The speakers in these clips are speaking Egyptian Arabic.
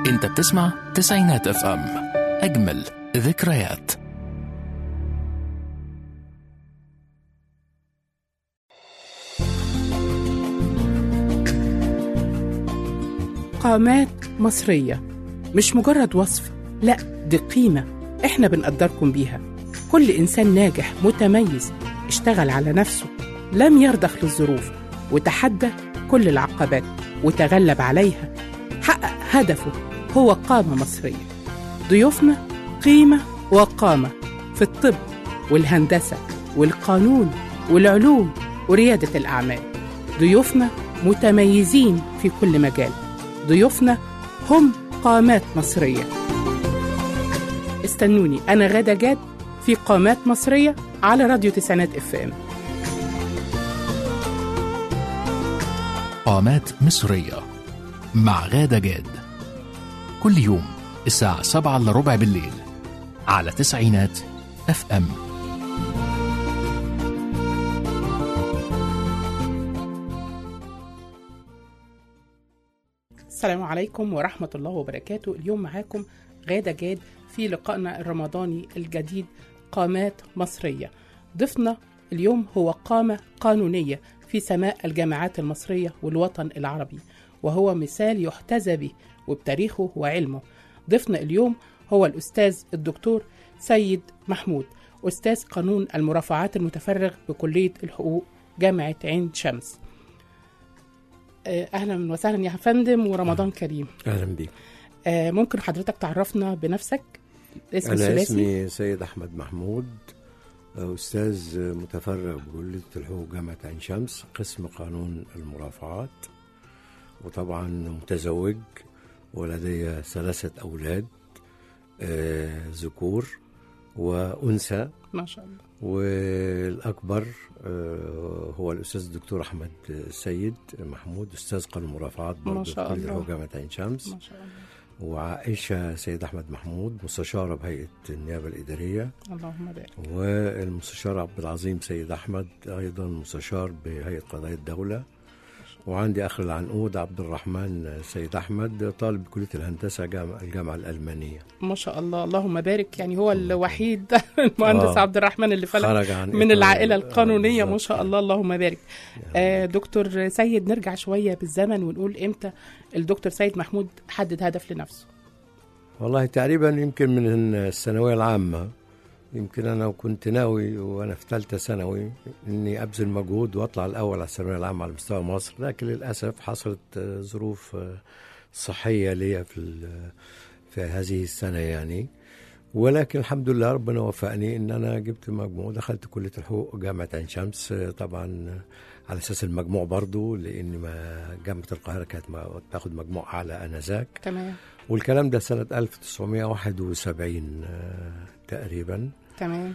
انت بتسمع تسعينات اف ام اجمل ذكريات قامات مصرية مش مجرد وصف لا دي قيمة احنا بنقدركم بيها كل إنسان ناجح متميز اشتغل على نفسه لم يرضخ للظروف وتحدى كل العقبات وتغلب عليها حقق هدفه هو قامة مصرية ضيوفنا قيمة وقامة في الطب والهندسة والقانون والعلوم وريادة الأعمال ضيوفنا متميزين في كل مجال ضيوفنا هم قامات مصرية استنوني أنا غادة جاد في قامات مصرية على راديو تسعينات اف ام قامات مصرية مع غادة جاد كل يوم الساعة سبعة إلا ربع بالليل على تسعينات اف ام السلام عليكم ورحمة الله وبركاته اليوم معاكم غادة جاد في لقائنا الرمضاني الجديد قامات مصرية ضيفنا اليوم هو قامة قانونية في سماء الجامعات المصرية والوطن العربي وهو مثال يحتذى به وبتاريخه وعلمه ضيفنا اليوم هو الأستاذ الدكتور سيد محمود أستاذ قانون المرافعات المتفرغ بكلية الحقوق جامعة عين شمس آه، أهلا وسهلا يا فندم ورمضان كريم اهلا بيك آه، ممكن حضرتك تعرفنا بنفسك اسم انا الثلاثي اسمي سيد احمد محمود استاذ متفرغ بكليه الحقوق جامعه عين شمس قسم قانون المرافعات وطبعا متزوج ولدي ثلاثه اولاد آه، ذكور وانثى ما شاء الله والاكبر آه، هو الاستاذ الدكتور احمد سيد محمود استاذ قانون المرافعات ما برضه شاء في كليه الله. الحقوق جامعه عين شمس ما شاء الله وعائشة سيد أحمد محمود مستشارة بهيئة النيابة الإدارية اللهم بارك والمستشار عبد العظيم سيد أحمد أيضا مستشار بهيئة قضايا الدولة وعندي أخ العنقود عبد الرحمن سيد أحمد طالب كلية الهندسة جامعة الجامعة الألمانية ما شاء الله اللهم بارك يعني هو الوحيد المهندس آه. عبد الرحمن اللي فلت خرج عن من إطار- العائلة آه، القانونية ما بالظبط. شاء الله اللهم بارك آه دكتور سيد نرجع شوية بالزمن ونقول إمتى الدكتور سيد محمود حدد هدف لنفسه والله تقريبا يمكن من الثانوية العامة يمكن أنا كنت ناوي وأنا في ثالثة ثانوي إني أبذل مجهود وأطلع الأول على الثانوية العامة على مستوى مصر لكن للأسف حصلت آه، ظروف آه، صحية ليا في ال- في هذه السنة يعني ولكن الحمد لله ربنا وفقني إن أنا جبت مجموع ودخلت كلية الحقوق جامعة عين شمس آه، طبعا آه، على أساس المجموع برضو لأن ما جامعة القاهرة كانت ما- تاخد مجموع أعلى آنذاك تمام والكلام ده سنة 1971 آه، تقريبا تمام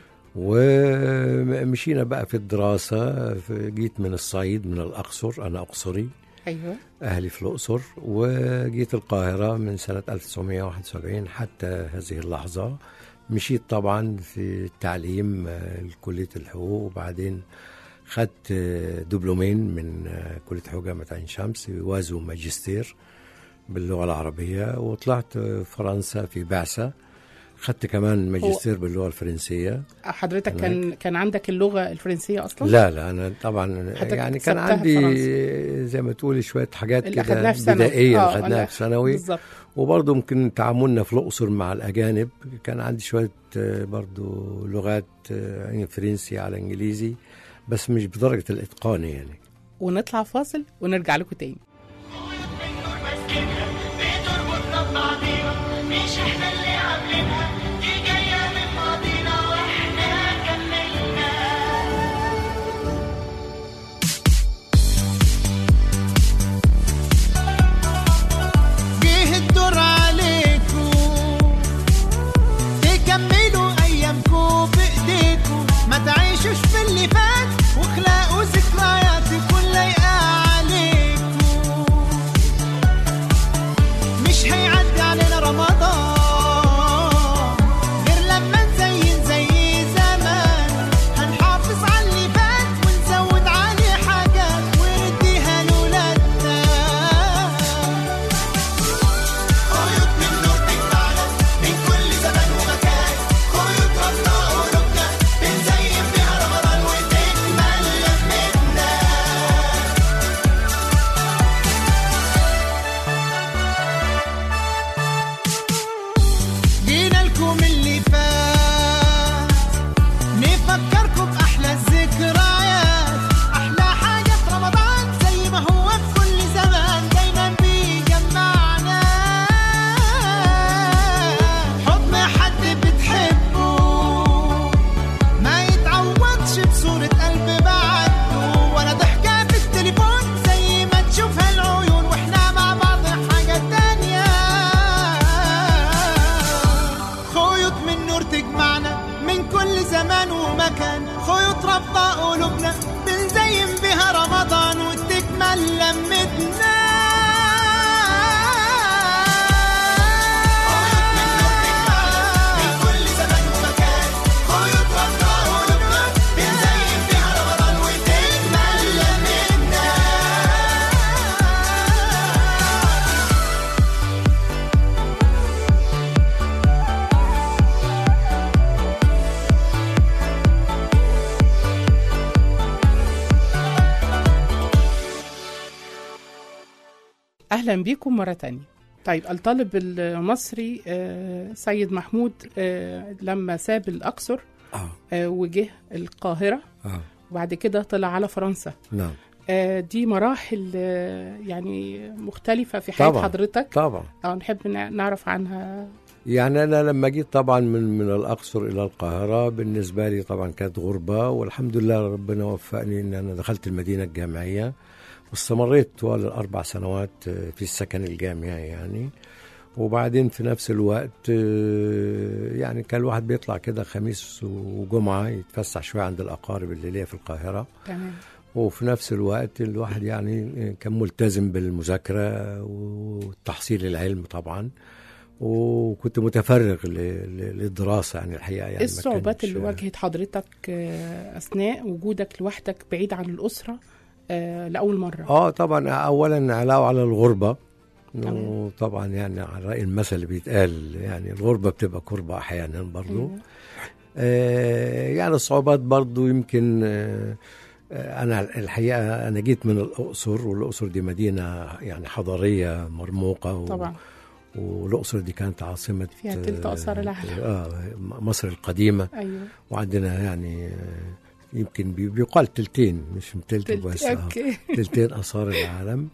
ومشينا بقى في الدراسة في- جيت من الصعيد من الأقصر أنا أقصري أيوه أهلي في الأقصر وجيت القاهرة من سنة 1971 حتى هذه اللحظة مشيت طبعا في التعليم آه، لكلية الحقوق وبعدين خدت آه، دبلومين من آه، كلية حقوق جامعة عين شمس يوازوا ماجستير باللغة العربية وطلعت آه، فرنسا في بعثة خدت كمان ماجستير باللغة الفرنسية حضرتك هناك. كان كان عندك اللغة الفرنسية أصلا؟ لا لا انا طبعا حضرتك يعني كان اكتسبتها في عندي زي ما تقولي شويه حاجات اللي أخدناها كده في ثانوي. بدائيه آه، اللي خدناها لا، في ثانوي بالظبط وبرضه ممكن تعاملنا في الاقصر مع الاجانب كان عندي شويه آه، برضه لغات آه، يعني فرنسي على انجليزي بس مش بدرجه الاتقان يعني ونطلع فاصل ونرجع لكم تاني النور ماسكينها بتربطنا ببعضينا مش احنا اللي عاملينها دي جاية من ماضينا واحنا كملنا جه الدور عليكم تكملوا ايامكم بايديكم ما تعيشوش في اللي فات واخلقوا ذكريات تكون لايقه عليكم مش هيعدي علينا رمضان أهلا بكم مرة تانية طيب الطالب المصري آه، سيد محمود آه، لما ساب الأقصر اه آه، وجه القاهرة اه وبعد كده طلع على فرنسا نعم آه، دي مراحل آه، يعني مختلفة في حياة طبعاً. حضرتك طبعا أو نحب نع- نعرف عنها يعني انا لما جيت طبعا من من الاقصر الى القاهره بالنسبه لي طبعا كانت غربه والحمد لله ربنا وفقني ان انا دخلت المدينه الجامعيه واستمريت طوال الاربع سنوات آه، في السكن الجامعي يعني وبعدين في نفس الوقت آه، يعني كان الواحد بيطلع كده خميس وجمعه يتفسح شويه عند الاقارب اللي ليا في القاهره تمام وفي نفس الوقت الواحد يعني كان ملتزم بالمذاكرة وتحصيل العلم طبعا وكنت متفرغ ل- ل- للدراسة يعني الحقيقة يعني ايه ما الصعوبات كانش- اللي واجهت حضرتك آه، أثناء وجودك لوحدك بعيد عن الأسرة آه، لأول مرة اه طبعا اولا علاوه على الغربه تمام. وطبعا يعني على راي المثل اللي بيتقال يعني الغربه بتبقى كربه احيانا برضو أيوة. آه يعني الصعوبات برضو يمكن آه آه، انا الحقيقه انا جيت من الاقصر والاقصر دي مدينه يعني حضاريه مرموقه و طبعا والاقصر دي كانت عاصمه فيها تلت آثار العالم. اه مصر القديمه أيوه وعندنا يعني آه، يمكن بي- بيقال تلتين مش تلت تلت- بس آه. أوكي تلتين آثار العالم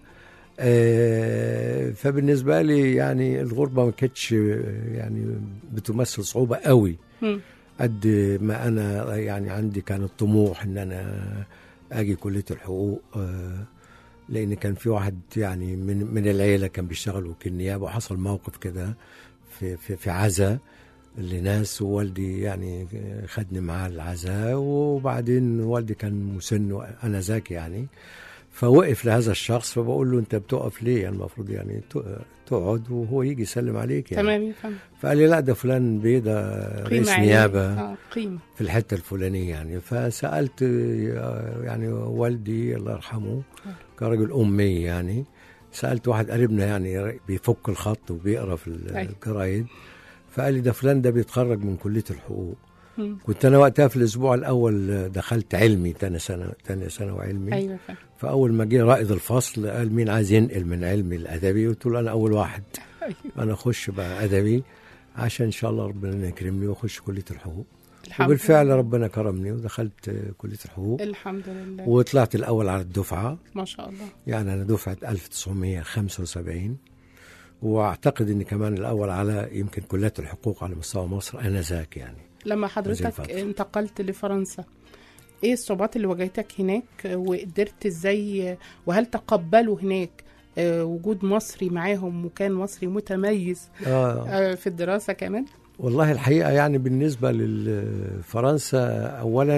آه، فبالنسبة لي يعني الغربة ما كانتش آه، يعني بتمثل صعوبة قوي مم. قد ما أنا يعني عندي كان الطموح إن أنا أجي كلية الحقوق آه، لأن كان في واحد يعني من من العيلة كان بيشتغل وكيل نيابة وحصل موقف كده في في في عزا لناس ووالدي يعني خدني معاه العزاء وبعدين والدي كان مسن وانا ذاك يعني فوقف لهذا الشخص فبقول له انت بتقف ليه يعني المفروض يعني ت- تقعد وهو يجي يسلم عليك يعني تمام يفهم فقال لي لا ده فلان بيه ده رئيس عالية. نيابه اه قيمة في الحته الفلانيه يعني فسالت آه، يعني والدي الله يرحمه كرجل امي يعني سالت واحد قريبنا يعني بيفك الخط وبيقرا في أيوة. الجرايد فقال لي ده فلان ده بيتخرج من كليه الحقوق مم. كنت انا وقتها في الاسبوع الاول دخلت علمي تاني سنه تاني سنه وعلمي أيوه فاهم فاول ما جه رائد الفصل قال مين عايز ينقل من علمي الادبي قلت له انا اول واحد أيوه انا اخش بقى ادبي عشان ان شاء الله ربنا يكرمني واخش كليه الحقوق الحمد وبالفعل لله. ربنا كرمني ودخلت آه، كليه الحقوق الحمد لله وطلعت الاول على الدفعه ما شاء الله يعني انا دفعه 1975 واعتقد اني كمان الاول على يمكن كليات الحقوق على مستوى مصر انا ذاك يعني لما هذه حضرتك الفترة. انتقلت لفرنسا ايه الصعوبات اللي واجهتك هناك وقدرت ازاي وهل تقبلوا هناك آه، وجود مصري معاهم وكان مصري متميز آه آه، في الدراسة كمان والله الحقيقه يعني بالنسبه لفرنسا اولا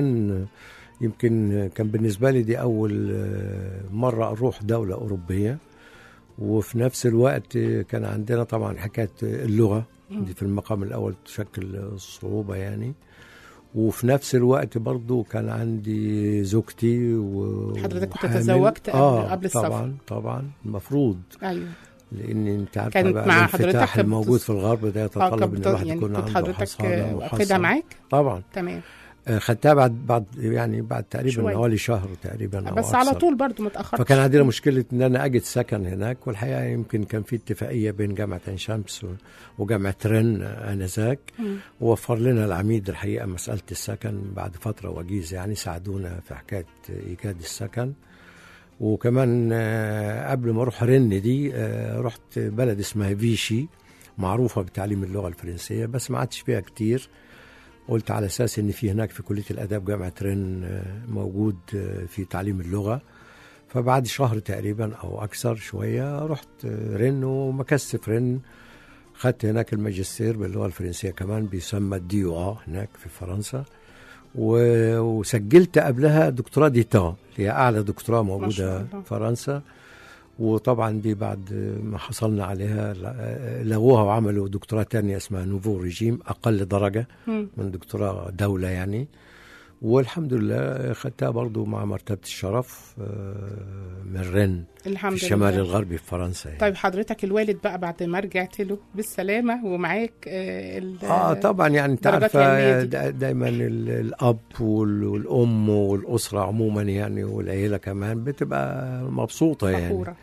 يمكن كان بالنسبه لي دي اول آه، مره اروح دوله اوروبيه وفي نفس الوقت كان عندنا طبعا حكايه اللغه دي في المقام الاول تشكل صعوبه يعني وفي نفس الوقت برضو كان عندي زوجتي و حضرتك كنت وحامل. تزوجت قبل- آه قبل السفر. طبعا طبعا المفروض ايوه لان انت عارفه كانت بقى مع الانفتاح حضرتك كانت الموجود بتص- في الغرب ده اه يتطلب كانت ان بت- الواحد يعني يكون كنت عنده حضرتك حصانه آه، واخدها محصنة. معاك طبعا تمام آه، خدتها بعد بعد يعني بعد تقريبا شوية. حوالي شهر تقريبا او بس على أكثر. طول برضو ما تاخرتش فكان عندنا مشكله ان انا اجد سكن هناك والحقيقه يمكن كان في اتفاقيه بين جامعه عين شمس و- وجامعه رن انذاك مم. ووفر لنا العميد الحقيقه مساله السكن بعد فتره وجيزه يعني ساعدونا في حكايه ايجاد السكن وكمان آه، قبل ما اروح رن دي آه، رحت بلد اسمها فيشي معروفه بتعليم اللغه الفرنسيه بس ما عادش فيها كتير قلت على اساس ان في هناك في كليه الاداب جامعه رن آه، موجود آه، في تعليم اللغه فبعد شهر تقريبا او اكثر شويه رحت آه، رن ومكثت في رن خدت هناك الماجستير باللغه الفرنسيه كمان بيسمى الدي او هناك في فرنسا و- وسجلت قبلها دكتوراه ديتا اللي هي اعلى دكتوراه شاء موجوده الله. في فرنسا وطبعا دي بعد ما حصلنا عليها ل- لغوها وعملوا دكتوراه تانية اسمها نوفو ريجيم اقل درجه مم. من دكتوراه دولة يعني والحمد لله خدتها برضو مع مرتبة الشرف آه، من رن الحمد في الشمال لله الغربي في فرنسا يعني. طيب حضرتك الوالد بقى بعد ما رجعت له بالسلامة ومعاك آه ال- اه طبعا يعني انت درجات عارفه العلمية دي. دا- دايما ال- الاب وال- والام والاسره عموما يعني والعيله كمان بتبقى مبسوطه يعني فخورة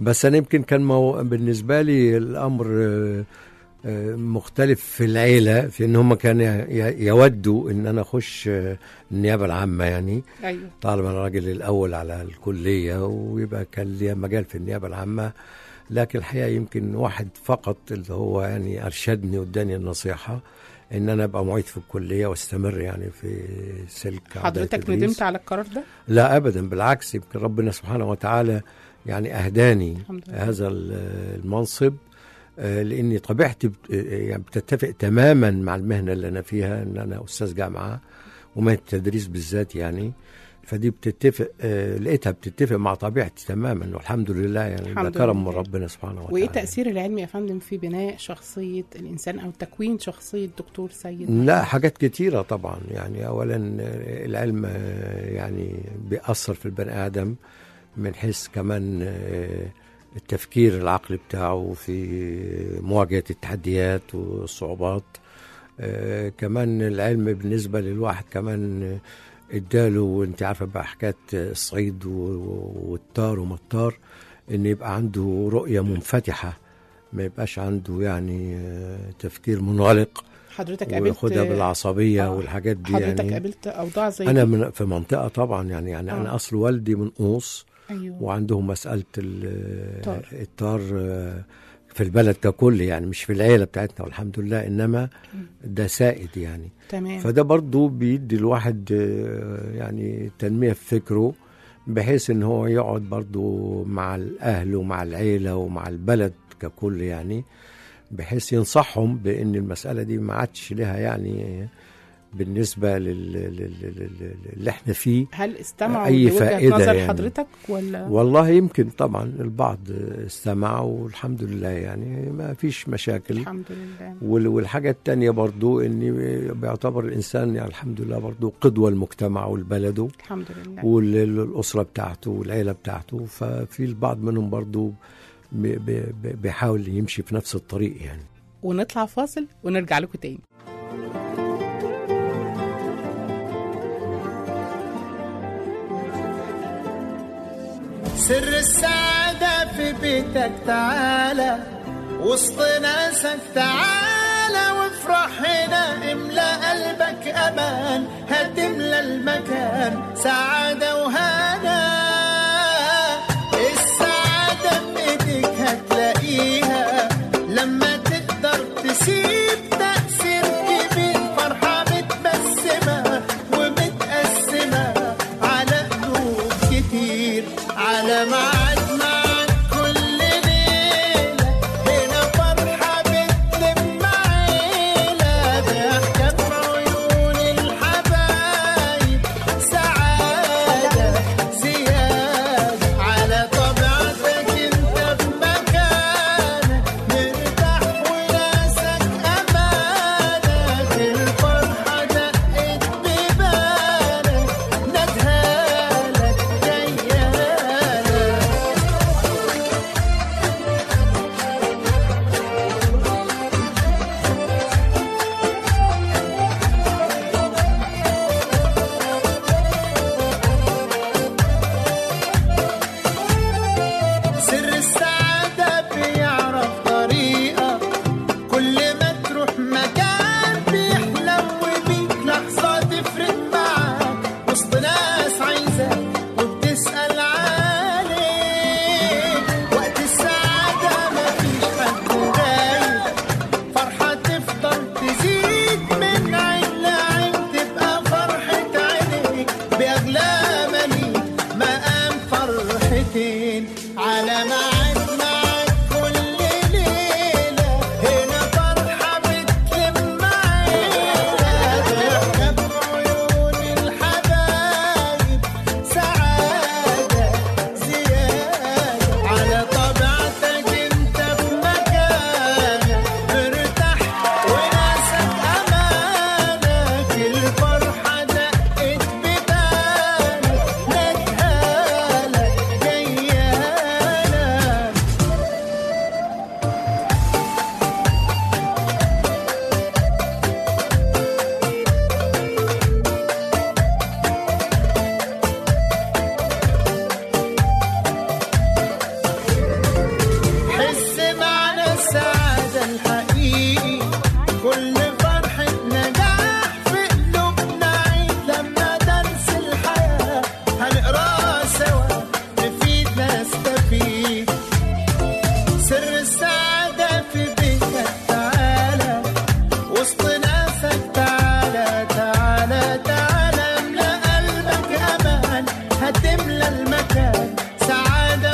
بس انا يمكن كان مو... بالنسبه لي الامر آه، آه، مختلف في العيله في ان هم كانوا ي- يودوا ان انا اخش آه، النيابه العامه يعني ايوه طالما انا الراجل الاول على الكليه ويبقى كان لي مجال في النيابه العامه لكن الحقيقه يمكن واحد فقط اللي هو يعني ارشدني واداني النصيحه ان انا ابقى معيد في الكليه واستمر يعني في سلك أعضاء حضرتك التدريس. ندمت على القرار ده لا ابدا بالعكس يمكن ربنا سبحانه وتعالى يعني اهداني الحمد لله. هذا ال- المنصب آه، لاني طبيعتي بت- آه، يعني بتتفق تماما مع المهنه اللي انا فيها ان انا استاذ جامعه ومهنه التدريس بالذات يعني فدي بتتفق آه، لقيتها بتتفق مع طبيعتي تماما والحمد لله يعني ده الحمد كرم من لله. ربنا سبحانه وتعالى وايه تاثير العلم يا فندم في بناء شخصيه الانسان او تكوين شخصيه دكتور سيد لا حاجات كتيرة طبعا يعني أولا آه، العلم آه، يعني بيأثر في البني آدم من حيث كمان آه، التفكير العقلي بتاعه في مواجهة التحديات والصعوبات آه، كمان العلم بالنسبة للواحد كمان آه، اداله وانت عارفة بقى حكاية الصعيد و- والتار ومطار ان يبقى عنده رؤية منفتحة ما يبقاش عنده يعني آه، تفكير منغلق حضرتك قابلت وياخدها بالعصبيه آه، والحاجات دي حضرتك يعني قابلت اوضاع زي انا دي؟ من في منطقه طبعا يعني يعني انا آه. اصل والدي من قوس ايوه وعندهم مساله ال- التار. التار آه، في البلد ككل يعني مش في العيله بتاعتنا والحمد لله انما ده سائد يعني تمام فده برضو بيدي الواحد آه، يعني تنميه في فكره بحيث ان هو يقعد برضو مع الاهل ومع العيله ومع البلد ككل يعني بحيث ينصحهم بان المساله دي ما عادش لها يعني بالنسبه لل- لل- لل- اللي احنا فيه هل استمعوا أي لوجهة فائدة نظر يعني. حضرتك ولا والله يمكن طبعا البعض استمع والحمد لله يعني ما فيش مشاكل الحمد لله وال- والحاجة التانية برضو اني بيعتبر الانسان يعني الحمد لله برضو قدوة لمجتمعه ولبلده الحمد لله والأسرة بتاعته والعيلة بتاعته ففي البعض منهم برضو بي- بي- بي- بيحاول يمشي في نفس الطريق يعني ونطلع فاصل ونرجع لكم تاني سر السعادة في بيتك تعالى وسط ناسك تعالى وافرح هنا املى قلبك امان هتملى المكان سعادة وهنا السعادة بايدك هتلاقيها لما تقدر تسيب تأثير كبير فرحة متبسمة ومتقسمة على قلوب كتير على ميعاد معاك كل ليلة هنا فرحة بتلم عيلة ضحكة في عيون الحبايب سعادة سر السعادة في بيتك تعالى وسط ناسك تعالى تعالى تعالى املأ قلبك أمان هتملى المكان سعادة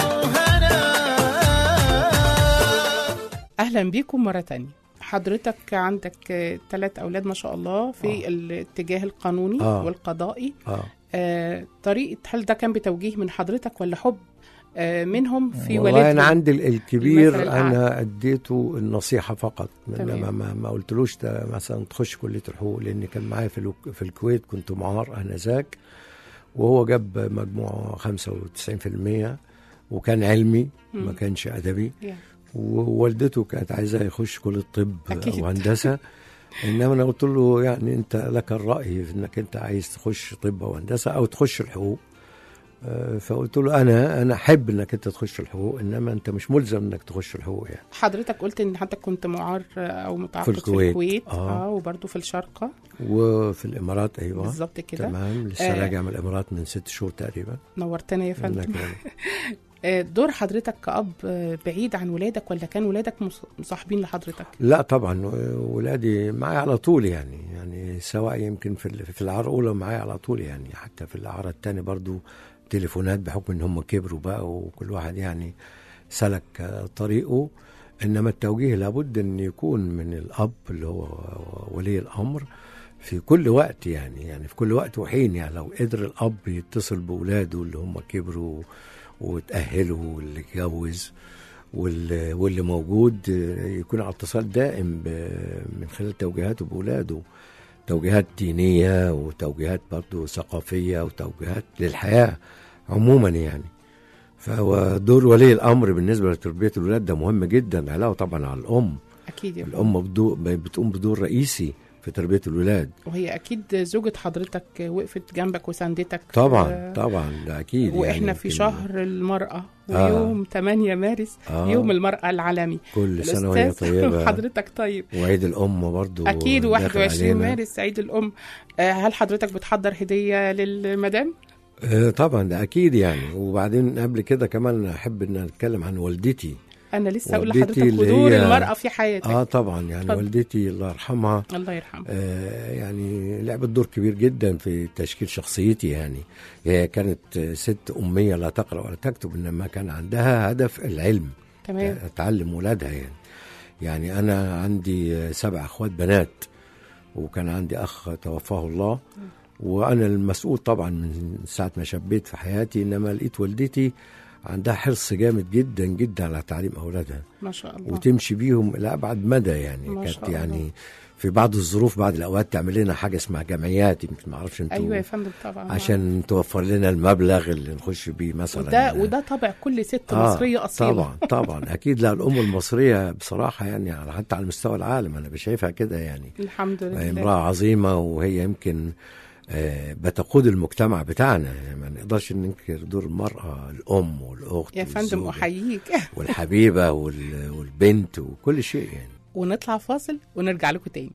وهنا اهلا بيكم مره تانية حضرتك عندك ثلاث اولاد ما شاء الله في آه. الاتجاه القانوني آه. والقضائي اه آه طريقه هل ده كان بتوجيه من حضرتك ولا حب آه منهم في والله انا والدهم عندي ال- الكبير المثل الأعلى. انا اديته النصيحه فقط تمام. انما ما, ما قلتلوش ده مثلا تخش كليه الحقوق لان كان معايا في, الوك- في الكويت كنت معار انذاك وهو جاب مجموع 95% وكان علمي ما مم. كانش ادبي يعني. ووالدته كانت عايزاه يخش كليه طب أكيد. او هندسه انما انا قلت له يعني انت لك الراي في انك انت عايز تخش طب او هندسه او تخش الحقوق آه، فقلت له انا انا احب انك انت تخش الحقوق انما انت مش ملزم انك تخش الحقوق يعني حضرتك قلت ان حضرتك كنت معار آه، او متعاقد في الكويت. الكويت آه. اه وبرضه في الشارقه وفي الامارات ايوه بالظبط كده تمام لسه آه. راجع من الامارات من ست شهور تقريبا نورتنا يا فندم لكن آه، دور حضرتك كأب آه، بعيد عن ولادك ولا كان ولادك مص- مصاحبين لحضرتك؟ لا طبعا ولادي معايا على طول يعني يعني سواء يمكن في ال- في العار الاولى معايا على طول يعني حتى في العار الثاني برضو تليفونات بحكم ان هم كبروا بقى وكل واحد يعني سلك آه، طريقه انما التوجيه لابد ان يكون من الاب اللي هو ولي الامر في كل وقت يعني يعني في كل وقت وحين يعني لو قدر الاب يتصل باولاده اللي هم كبروا وتاهلوا واللي اتجوز واللي, واللي موجود يكون على اتصال دائم ب- من خلال توجيهاته باولاده توجيهات دينيه وتوجيهات برضه ثقافيه وتوجيهات للحياه عموما يعني فهو دور ولي الامر بالنسبه لتربيه الولاد ده مهم جدا علاوه طبعا على الام أكيد يا فندم الام بدو- بتقوم بدور رئيسي في تربيه الولاد وهي أكيد زوجة حضرتك وقفت جنبك وساندتك طبعا آه، طبعا ده اكيد وإحنا يعني في يمكن شهر المرأة آه. ويوم 8 مارس آه. يوم المرأة العالمي كل سنه وهي الأستاذ طيبه حضرتك طيب وعيد الام برضو أكيد داخل 21 علينا. مارس عيد الأم آه، هل حضرتك بتحضر هدية للمدام؟ آه، طبعا ده اكيد يعني وبعدين قبل كده كمان احب ان اتكلم عن والدتي أنا لسه أقول والدتي لحضرتك اللي ودور هي- المرأة في حياتك اه طبعا يعني اتفضل. والدتي الله يرحمها الله يرحمه آه يعني لعبت دور كبير جدا في تشكيل شخصيتي يعني هي كانت آه، ست اميه لا تقرا ولا تكتب انما كان عندها هدف العلم تمام تعلم ولادها يعني يعني انا عندي آه، سبع اخوات بنات وكان عندي اخ توفاه الله وانا المسؤول طبعا من ساعه ما شبيت في حياتي انما لقيت والدتي عندها حرص جامد جدا جدا على تعليم اولادها ما شاء الله وتمشي بيهم الى ابعد مدى يعني ما كانت شاء الله. يعني في بعض الظروف بعض الاوقات تعمل لنا حاجه اسمها جمعيات يمكن ما اعرفش انتوا ايوه يا فندم طبعا عشان توفر لنا المبلغ اللي نخش بيه مثلا وده وده طبع كل ست آه، مصريه اصيله طبعا طبعا اكيد لا الام المصريه بصراحه يعني على- حتى على مستوى العالم انا بشايفها كده يعني الحمد لله امراه عظيمه وهي يمكن آه، بتقود المجتمع بتاعنا يعني ما نقدرش ننكر دور المراه الام والاخت يا فندم والزوجة احييك والحبيبه وال- والبنت وكل شيء يعني ونطلع فاصل ونرجع لكم تاني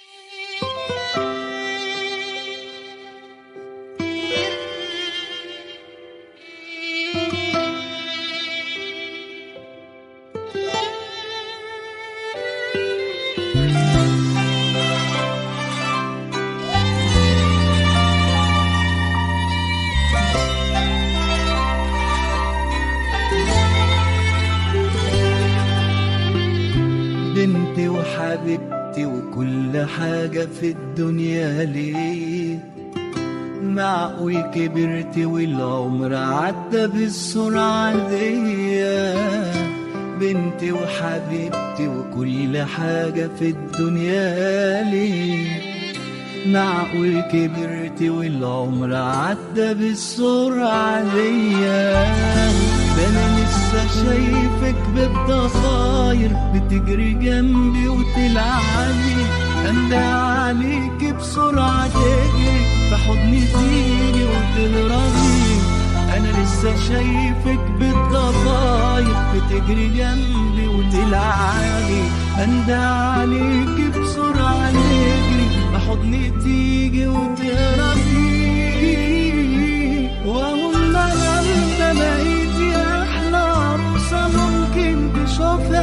بنتي وحبيبتي وكل حاجة في الدنيا ليه معقول كبرت والعمر عدى بالسرعة دي بنتي وحبيبتي وكل حاجة في الدنيا ليه معقول كبرت والعمر عدى بالسرعة دي ده انا لسه شايفك بالضفاير بتجري جنبي وتلعبي اندى عليكي بسرعة تجري في حضني تيجي وتهربي انا لسه شايفك بالضفاير بتجري جنبي وتلعبي اندى عليكي بسرعة نجري في حضني تيجي وتهربي وهو النهارده بقيتي احلى عروسه ممكن تشوفها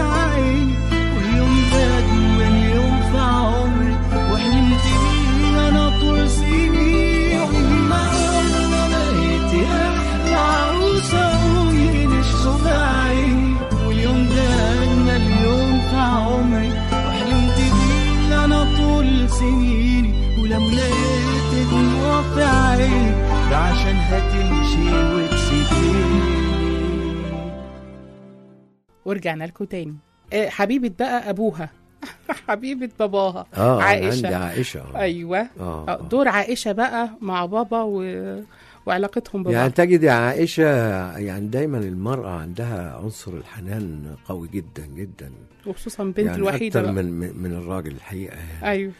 ورجعنا لكم تاني آه، حبيبة بقى أبوها حبيبة باباها اه عائشة. عندي عائشه آه. أيوة آه. آه، دور عائشة بقى مع بابا و... وعلاقتهم ببعض يعني تجد يا عائشة يعني دايما المرأة عندها عنصر الحنان قوي جدا جدا وخصوصا بنت يعني الوحيدة أكتر بقى. من من من الراجل الحقيقة يعني. أيوة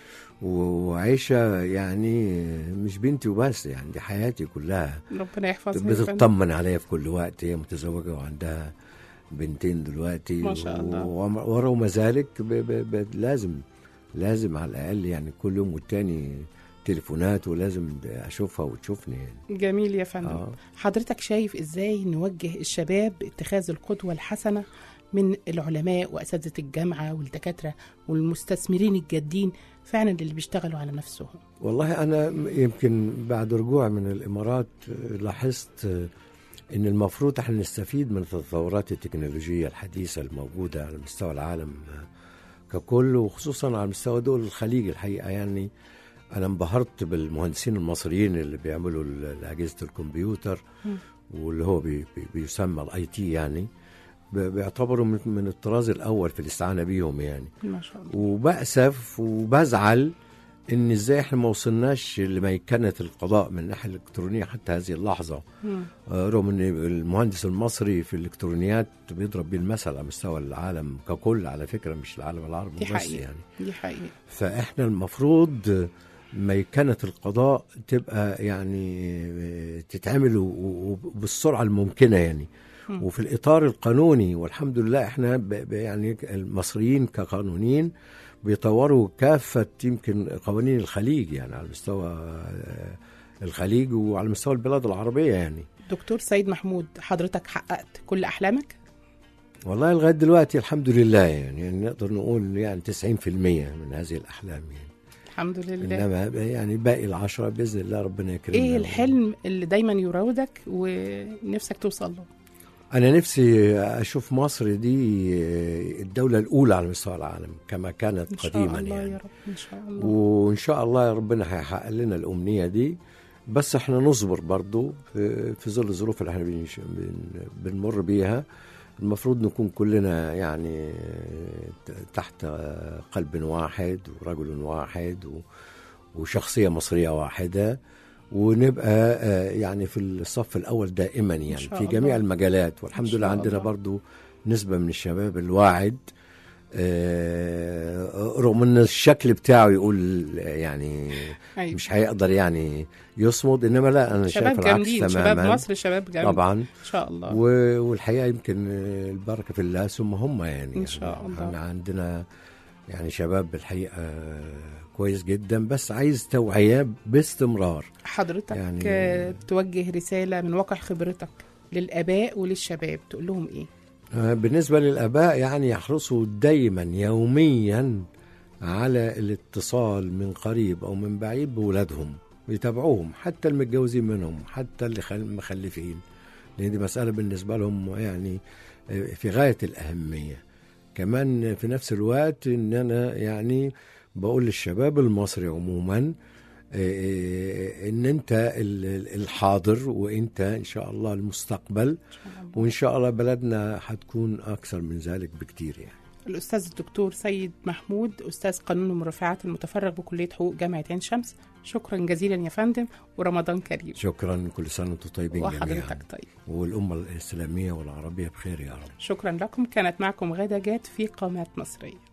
وعائشة يعني مش بنتي وبس يعني دي حياتي كلها ربنا يحفظها يا فندم. بتطمن عليا في كل وقت هي متزوجة وعندها بنتين دلوقتي ما شاء الله. و- ورغم ذلك ب ب ب لازم لازم على الأقل يعني كل يوم والتاني تليفونات ولازم أشوفها وتشوفني يعني جميل يا فندم آه. حضرتك شايف ازاي نوجه الشباب باتخاذ القدوة الحسنة من العلماء وأساتذة الجامعة والدكاترة والمستثمرين الجادين فعلا اللي بيشتغلوا على نفسهم والله أنا م- يمكن بعد رجوع من الإمارات آه، لاحظت آه، إن المفروض احنا نستفيد من التطورات التكنولوجية الحديثة الموجودة على مستوى العالم آه، ككل وخصوصا على مستوى دول الخليج الحقيقة يعني أنا انبهرت بالمهندسين المصريين اللي بيعملوا ال- أجهزة الكمبيوتر واللي هو بي بي بيسمى الاي تي يعني ب- بيعتبروا من, من الطراز الأول في الاستعانة بيهم يعني ما شاء الله وبأسف وبزعل ان ازاي احنا ما وصلناش لميكنه القضاء من الناحيه الالكترونيه حتى هذه اللحظه مم. آه، رغم ان المهندس المصري في الالكترونيات بيضرب بيه المثل على مستوى العالم ككل على فكره مش العالم العربي دي بس حقيقة. يعني دي حقيقة فاحنا المفروض ميكنه القضاء تبقى يعني آه، تتعمل و- و- وبالسرعه الممكنه يعني وفي الاطار القانوني والحمد لله احنا ب- ب- يعني المصريين كقانونيين بيطوروا كافه يمكن قوانين الخليج يعني على مستوى آه، الخليج وعلى مستوى البلاد العربيه يعني دكتور سيد محمود حضرتك حققت كل أحلامك والله لغايه دلوقتي الحمد لله يعني, يعني نقدر نقول يعني 90% من هذه الاحلام يعني الحمد لله انما يعني باقي العشرة باذن الله ربنا يكرمنا ايه الحلم اللي دايما يراودك ونفسك توصل له انا نفسي اشوف مصر دي الدوله الاولى على مستوى العالم كما كانت ان شاء قديما الله يعني يا رب ان شاء الله وان شاء الله ربنا هيحقق لنا الامنيه دي بس احنا نصبر برضو في, في ظل الظروف اللي احنا بنش- بن- بنمر بيها المفروض نكون كلنا يعني ت- تحت قلب واحد ورجل واحد و- وشخصيه مصريه واحده ونبقى آه، يعني في الصف الاول دائما يعني شاء في جميع الله. المجالات والحمد شاء لله عندنا الله. برضو نسبه من الشباب الواعد آه، رغم ان الشكل بتاعه يقول يعني أيوة. مش هيقدر يعني يصمد انما لا انا شباب شايف العكس جامدين تماما شباب مصر شباب جامد طبعا ان شاء الله و- والحقيقه يمكن آه، البركه في الله ثم هم يعني إن شاء يعني الله. احنا عندنا يعني شباب الحقيقه آه، كويس جدا بس عايز توعيه باستمرار حضرتك يعني- يعني... توجه رسالة من واقع خبرتك للآباء وللشباب تقول لهم إيه؟ آه، بالنسبة للآباء يعني يحرصوا دايما يوميا على الاتصال من قريب أو من بعيد بولادهم ويتابعوهم حتى المتجوزين منهم حتى اللي خل- مخلفين لأن دي مسألة بالنسبة لهم يعني آه، في غاية الأهمية كمان في نفس الوقت إن أنا يعني بقول للشباب المصري عموما آه، ان انت ال- ال- الحاضر وانت ان شاء الله المستقبل وان شاء الله بلدنا هتكون اكثر من ذلك بكتير يعني الأستاذ الدكتور سيد محمود أستاذ قانون المرافعات المتفرغ بكلية حقوق جامعة عين شمس شكرا جزيلا يا فندم ورمضان كريم شكرا كل سنه وانتم طيبين جميعا وحضرتك طيب والامه الاسلاميه والعربيه بخير يا رب شكرا لكم كانت معكم غادة جات في قامات مصرية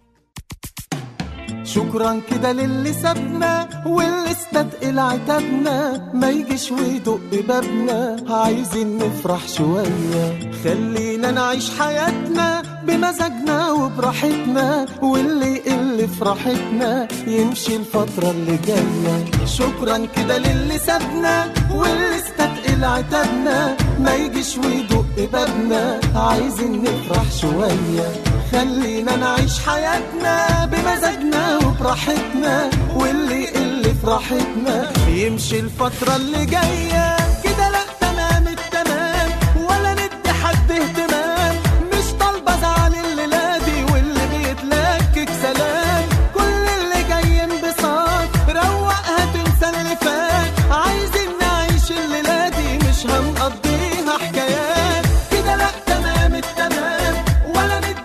شكرا كده للي سابنا واللي استثقل عتابنا ما يجيش ويدق بابنا عايزين نفرح شوية خلينا نعيش حياتنا بمزاجنا وبراحتنا واللي يقل فرحتنا يمشي الفترة اللي جاية شكرا كده للي سابنا واللي استثقل عتابنا ما يجيش ويدق بابنا عايزين نفرح شوية خلينا نعيش حياتنا بمزاجنا وبراحتنا واللي يقل فرحتنا يمشي الفترة اللي جاية كده لا تمام التمام ولا ندي حد اهتمام مش طالبة زعل الليلة دي واللي بيتلكك سلام كل اللي جاي انبساط روقها تنسى اللي فات عايزين نعيش الليلة دي مش هنقضيها حكايات كده لا تمام التمام ولا ندي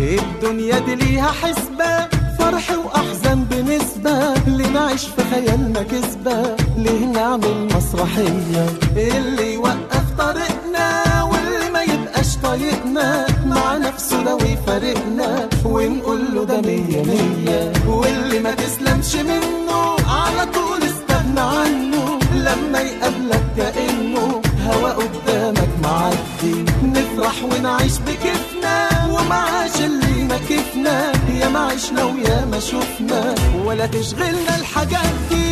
الدنيا دي ليها حسبة فرح وأحزان بنسبة اللي نعيش في خيالنا كسبة ليه نعمل مسرحية اللي يوقف طريقنا واللي ما يبقاش طايقنا مع نفسه لو يفارقنا ونقول له ده مية مية واللي ما تسلمش منه على طول استغنى عنه لما يقابلك كأنه هوا قدامك معدي نفرح ونعيش بكيفنا ومعاش اللي ما كيفنا يا ما عشنا ويا ما شفنا ولا تشغلنا الحاجات دي